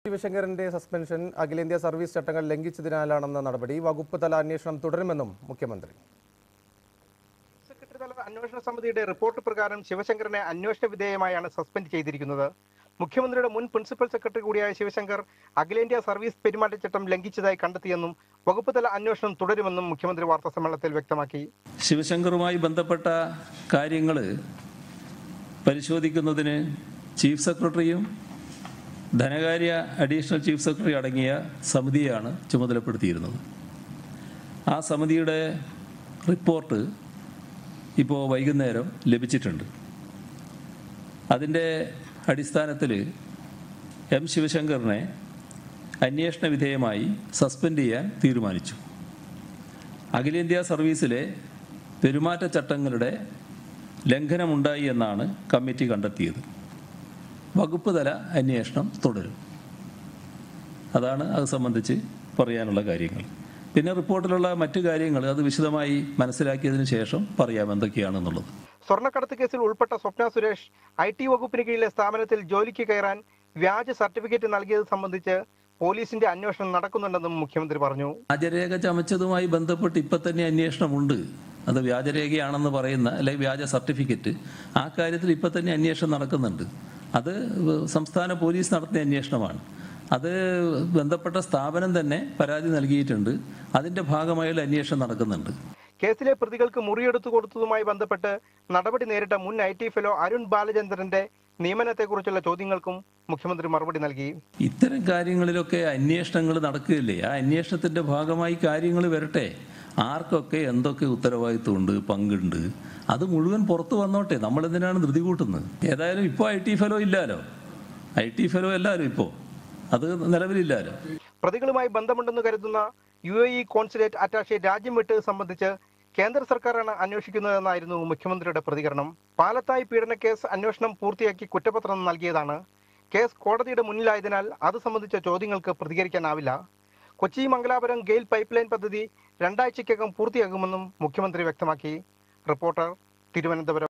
ശിവശങ്കരന്റെ suspension അഖിലേന്ത്യാ service ചട്ടങ്ങൾ ലംഘിച്ചതിനാലാണെന്ന നടപടി വകുപ്പ് തല അന്വേഷണം തുടരുമെന്നും മുഖ്യമന്ത്രി സെക്രട്ടറി തല അന്വേഷണ സമിതിയുടെ റിപ്പോർട്ട് പ്രകാരം ശിവശങ്കറിനെ അന്വേഷണ വിധേയമായാണ് സസ്പെൻഡ് ചെയ്തിരിക്കുന്നത് മുഖ്യമന്ത്രിയുടെ മുൻ പ്രിൻസിപ്പൽ സെക്രട്ടറി കൂടിയായ ശിവശങ്കർ അഖിലേന്ത്യാ സർവീസ് പെരുമാറ്റച്ചട്ടം ലംഘിച്ചതായി കണ്ടെത്തിയെന്നും വകുപ്പ് തല അന്വേഷണം തുടരുമെന്നും മുഖ്യമന്ത്രി വാർത്താ സമ്മേളനത്തിൽ വ്യക്തമാക്കി ശിവശങ്കറുമായി ബന്ധപ്പെട്ട കാര്യങ്ങൾ പരിശോധിക്കുന്നതിന് ചീഫ് സെക്രട്ടറിയും ധനകാര്യ അഡീഷണൽ ചീഫ് സെക്രട്ടറി അടങ്ങിയ സമിതിയാണ് ചുമതലപ്പെടുത്തിയിരുന്നത് ആ സമിതിയുടെ റിപ്പോർട്ട് ഇപ്പോൾ വൈകുന്നേരം ലഭിച്ചിട്ടുണ്ട് അതിൻ്റെ അടിസ്ഥാനത്തിൽ എം ശിവശങ്കറിനെ അന്വേഷണ വിധേയമായി സസ്പെൻഡ് ചെയ്യാൻ തീരുമാനിച്ചു അഖിലേന്ത്യാ സർവീസിലെ പെരുമാറ്റച്ചട്ടങ്ങളുടെ ലംഘനമുണ്ടായി എന്നാണ് കമ്മിറ്റി കണ്ടെത്തിയത് വകുപ്പ് തല അന്വേഷണം തുടരും അതാണ് അത് സംബന്ധിച്ച് പറയാനുള്ള കാര്യങ്ങൾ പിന്നെ റിപ്പോർട്ടിലുള്ള മറ്റു കാര്യങ്ങൾ അത് വിശദമായി മനസ്സിലാക്കിയതിന് ശേഷം പറയാം എന്തൊക്കെയാണെന്നുള്ളത് സ്വർണ്ണക്കടത്ത് കേസിൽ ഉൾപ്പെട്ട സ്വപ്ന സുരേഷ് ഐ ടി വകുപ്പിന് കീഴിലെ സ്ഥാപനത്തിൽ ജോലിക്ക് കയറാൻ വ്യാജ സർട്ടിഫിക്കറ്റ് നൽകിയത് സംബന്ധിച്ച് പോലീസിന്റെ അന്വേഷണം നടക്കുന്നുണ്ടെന്നും മുഖ്യമന്ത്രി പറഞ്ഞു വ്യാജരേഖ ചമച്ചതുമായി ബന്ധപ്പെട്ട് ഇപ്പം തന്നെ അന്വേഷണമുണ്ട് അത് വ്യാജരേഖയാണെന്ന് പറയുന്ന അല്ലെങ്കിൽ വ്യാജ സർട്ടിഫിക്കറ്റ് ആ കാര്യത്തിൽ ഇപ്പം തന്നെ അന്വേഷണം നടക്കുന്നുണ്ട് അത് സംസ്ഥാന പോലീസ് നടത്തിയ അന്വേഷണമാണ് അത് ബന്ധപ്പെട്ട സ്ഥാപനം തന്നെ പരാതി നൽകിയിട്ടുണ്ട് അതിൻ്റെ ഭാഗമായുള്ള അന്വേഷണം നടക്കുന്നുണ്ട് കേസിലെ പ്രതികൾക്ക് മുറിയെടുത്തു കൊടുത്തതുമായി ബന്ധപ്പെട്ട് നടപടി നേരിട്ട മുൻ ഐ ടി ഫെലോ അരുൺ ബാലചന്ദ്രന്റെ നിയമനത്തെക്കുറിച്ചുള്ള ചോദ്യങ്ങൾക്കും മുഖ്യമന്ത്രി മറുപടി നൽകി ഇത്തരം കാര്യങ്ങളിലൊക്കെ അന്വേഷണങ്ങൾ നടക്കുകയില്ലേ ആ അന്വേഷണത്തിന്റെ ഭാഗമായി കാര്യങ്ങൾ വരട്ടെ ആർക്കൊക്കെ എന്തൊക്കെ ഉത്തരവാദിത്വമുണ്ട് പങ്കുണ്ട് അത് മുഴുവൻ പുറത്തു വന്നോട്ടെ നമ്മൾ എന്തിനാണ് ധൃതി കൂട്ടുന്നത് ഏതായാലും ഇപ്പോൾ ഐ ടി ഫെലോ ഇല്ലാലോ ഐ ടി ഫെലോ എല്ലാവരും ഇപ്പോൾ അത് നിലവിലില്ലാലോ പ്രതികളുമായി ബന്ധമുണ്ടെന്ന് കരുതുന്ന U A E consulate attache രാജ്യം വിട്ടത് സംബന്ധിച്ച് കേന്ദ്ര സർക്കാരാണ് അന്വേഷിക്കുന്നതെന്നായിരുന്നു മുഖ്യമന്ത്രിയുടെ പ്രതികരണം പാലത്തായി പീഡന കേസ് അന്വേഷണം പൂർത്തിയാക്കി കുറ്റപത്രം നൽകിയതാണ് കേസ് കോടതിയുടെ മുന്നിലായതിനാൽ അത് സംബന്ധിച്ച ചോദ്യങ്ങൾക്ക് പ്രതികരിക്കാനാവില്ല കൊച്ചി മംഗലാപുരം ഗെയിൽ പൈപ്പ് ലൈൻ പദ്ധതി രണ്ടാഴ്ചയ്ക്കകം പൂർത്തിയാകുമെന്നും മുഖ്യമന്ത്രി വ്യക്തമാക്കി റിപ്പോർട്ടർ തിരുവനന്തപുരം